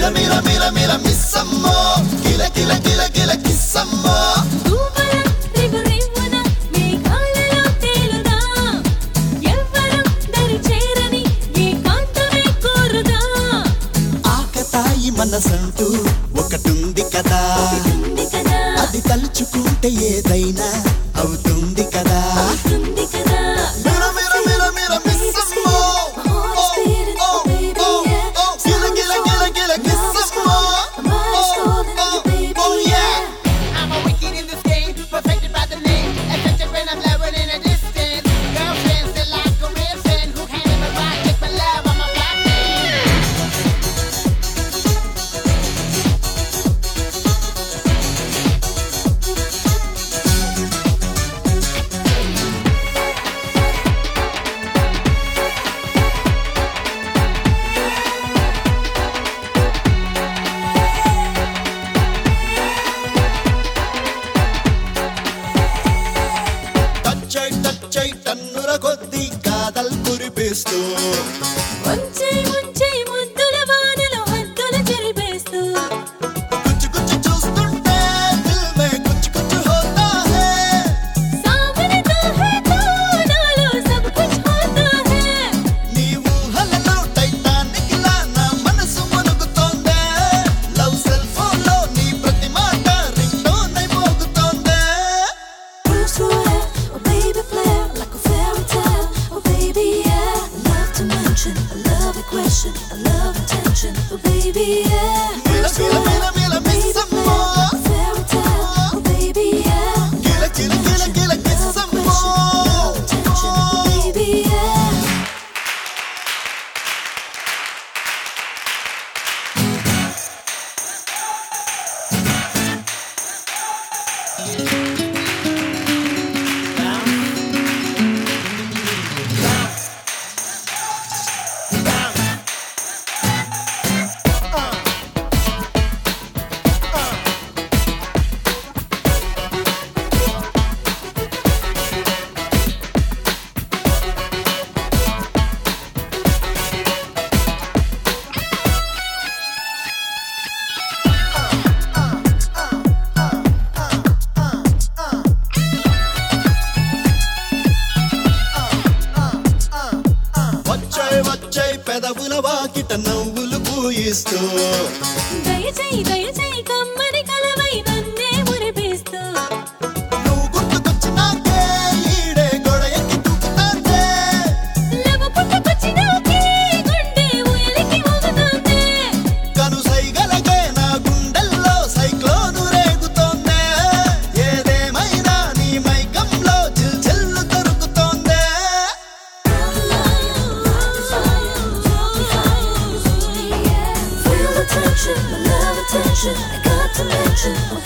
మిల మిల మిల మిల మిస్సమ్మో కిల కిల కిల కిల కిస్సమ్మో తూవల రివరివ్వన మేఘాలలో తేలుదా ఎవ్వరం దరి చేరని ఏకాంతమే కోరుదా ఆకతాయి మనసంటూ ఒకటుంది కదా ఉంది కదా అది తలుచుకుంటే ఏదైనా అవుతుంది కదా ఉంది కదా మిల మిల మిల మిల మిస్సమ్మో ఓ, ఓ, ఓ, ఓ, కిల కిల కిల కిల కిస్సమ్మో ఓ, ఓ, ఓ, yeah. I'm a wicked in this game, perfected by the name. Effective when I'm loving in a distance. Girlfriends, they like a real friend who can't even rock. Take my love, I'm a black man. టచ్చై టచ్చై టన్నుల కొద్ది కాదల్ కురిపిస్తూ ముంచే ముంచే ముద్దుల వానలో హద్దులు చెరిపేస్తూ కుచ్చు కుచ్చు చూస్తుంటే దిల్ మే కుచ్చు కుచ్చు హోతా హై సావనతో హై తో నాలో సబ్ కుచ్ హోతా హై నీ ఊహలలో టైటానిక్ లా నా మనసు మునుగుతోందే లవ్ సెల్ ఫోన్ లో నీ ప్రతి మాట రింగ్ టోన్ అయి మోగుతోందే Bruce Willis, oh baby play like a fairy tale, oh baby yeah. Love to mention, a love equation, a love intention, oh baby yeah. మిల Bruce మిల మిల Willis, మిల baby మిస్సమ్మో play like a fairy tale, oh baby yeah. కిల కిల కిల కిల Love కిస్సమ్మో equation, love intention, oh baby yeah. వచ్చాయి వచ్చాయి పెదవుల వాకిట నవ్వులు పూయిస్తూ దయచేయి దయచేయి కమ్మని కలవై నన్నే మురిపిస్తూ నువ్వు గుర్తుకొచ్చినాకే ఈడే గొడ ఎక్కి దూకుతాందే లవ పుట్టుకొచ్చినాకే గుండె ఉయలికి ఊగుతోంది కను సైగలగే నా గుండెల్లో సైక్లోను రేగుతోందే ఏదేమైనా నీ మైకంలో చిల్ చిల్లు దొరుకుతోందే Feel the tension, my love attention. I got to mention, oh